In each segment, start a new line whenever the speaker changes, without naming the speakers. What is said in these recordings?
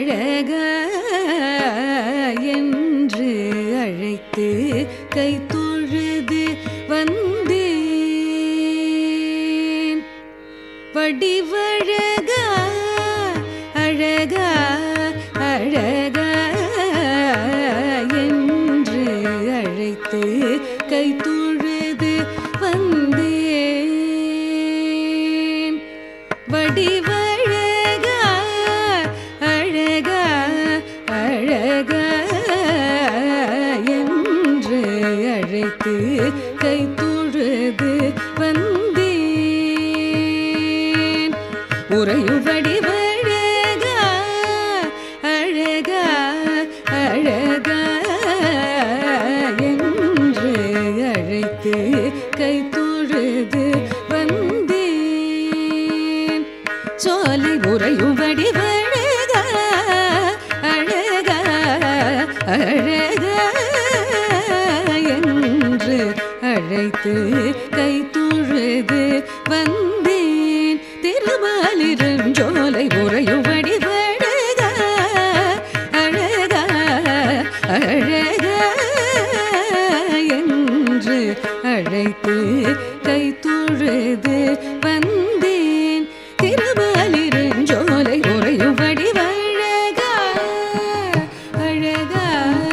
அழக என்று அழைத்து கை தொழுது வந்தேன் வடிவழக அழக அழக என்று அழைத்து கை தொழுது வந்தேன் வடிவழக அழக அழக என்று அழைத்து கை தொழுது வந்தேன் உறையும் வடிவழக அழக அழக என்று அழைத்து கை தொழுது வந்தேன் சோலை உறையும் வடிவழக அழக அழக என்று அழைத்து கை தொழுது வந்தேன் திருமாலிருஞ்சோலை உறையும் வடிவழக அழக அழக என்று அழைத்து கை தொழுது வந்தேன் திருமாலிருஞ்சோலை உறையும் வடிவழக அழக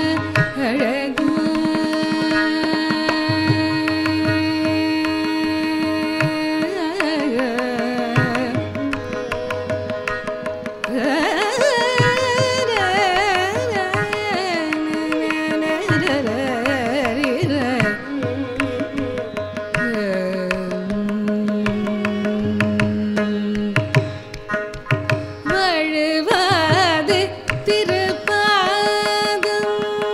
அழக வழுவாது திருப்பாதம்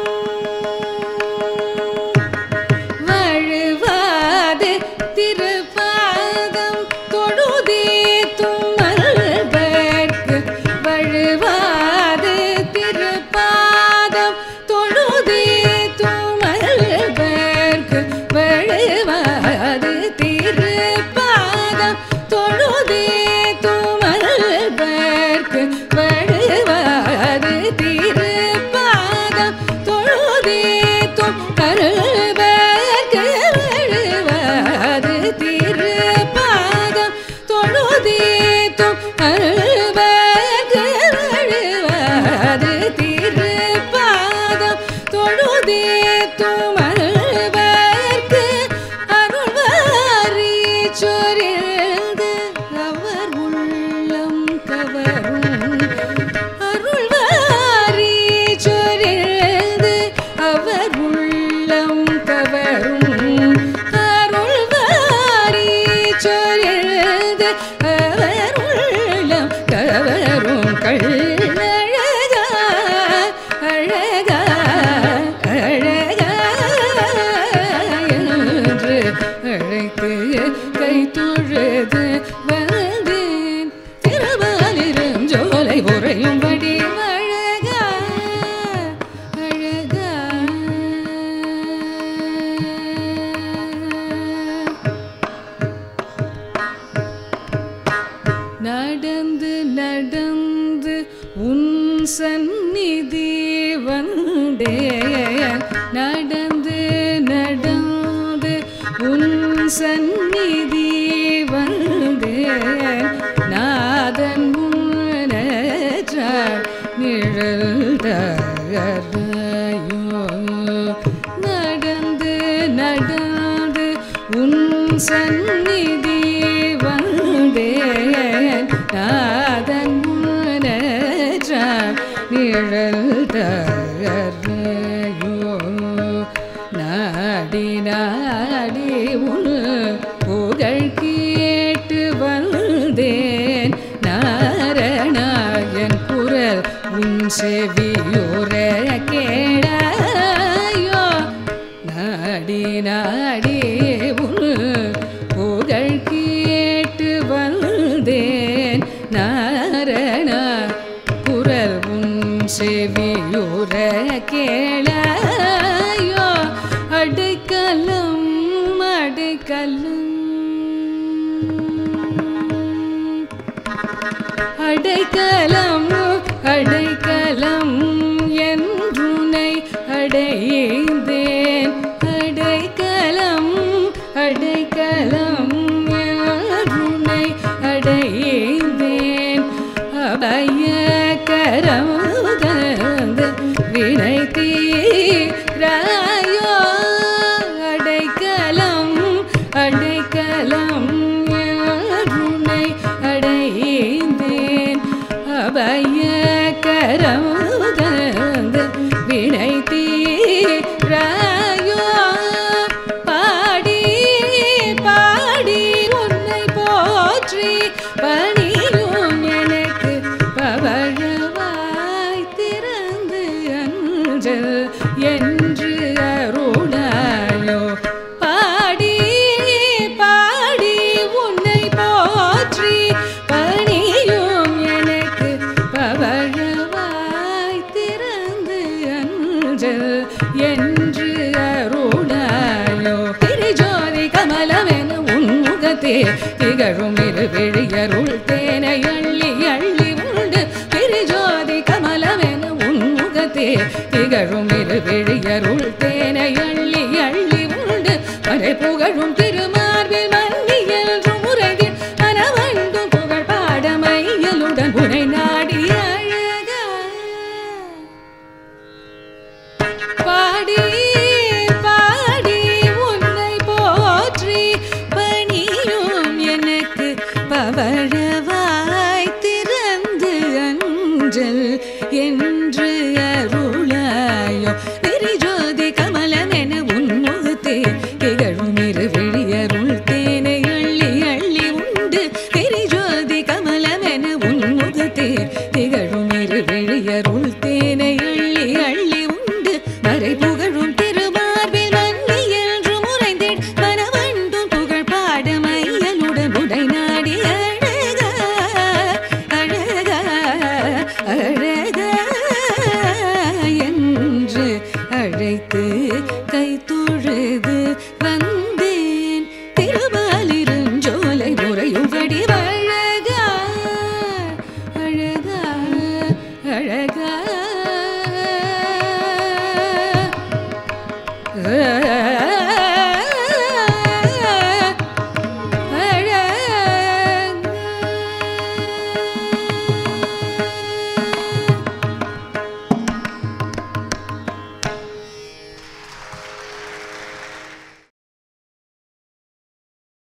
வழுவாது திருப்பாதம் தொழுதே தும்மல்பர்க்கு வழுவாது திருப்பாதம் தொழுதே தும்மல்பர்க்கு வழுவாது திருப்பாதம் தொழுதே தும்மல்பர்க்கு வழுவாது திருப்பாதம் தொழுதே தும் கருள்பர்க்கு வழுவாது திருப்பாதம் தொழுதே தும் கருள்பர்க்கு வழுவாது திருப்பாதம் தொழுதே தும் அருள்பர்க்கு அருள்வாரி சொரிந்து அவர் உள்ளம் கவரும் அருள்வாரி சொரிந்து அவர் உள்ளம் கவரும் அருள்வாரி சொரிந்து அவர் உள்ளம் கவரும் கள்ளழகா அழகா அழகா என்று அழைத்து கை தொழுது வந்தேன் திருவாலிருஞ்சோலை உறையும்படி அழகா அழகா நடந்து நடந்து உன் சந்நிதி வந்தேன் நடந்து நடந்து உன் சந்நிதி வந்தேன் நாதன் முன்னேற்றார் நிழல் தகரையோ நடந்து நடந்து உன் சந்நிதி வந்தேன் நாதன் முன்னேற்றார் நிழல் தகரையோ நாடி நாடி உன் புகழ் கேட்டு வந்தேன் நாரணாயன் குரல் உன் செவியுற கேடாயோ நாடி நாடி உன் புகழ் கேட்டு வந்தேன் நாரணா குரல் உன் செவியுற கேளாயோ அடைக்கலம் அடைக்கலம் அடைக்கலம் அடைக்கலம் போற்றி பணியும் எனக்கு பவழவாய் திறந்து அஞ்சல் என்று அருளாயோ பாடி பாடி உன்னை போற்றி பணியும் எனக்கு பவழவாய் திறந்து அஞ்சல் என்று அருளாயோ திரிஜோதி கமலமென உன்முகத்தே திகழும் இரு விழியருள் தேனை அள்ளி அள்ளி உண்டு திரிஜோதி கமலமென உன்முகத்தே திகழும் இரு விழியருள் தேனை அள்ளி அள்ளி உண்டு பறை புகழும் திருமார்பில் மன்னி என்றும் முறையில் மனவண்டும் புகழ் பாடமையலுடன் உனை நாடி அழகா பாடி பாடி உன்னை போற்றி பணியும் எனக்கு பவழ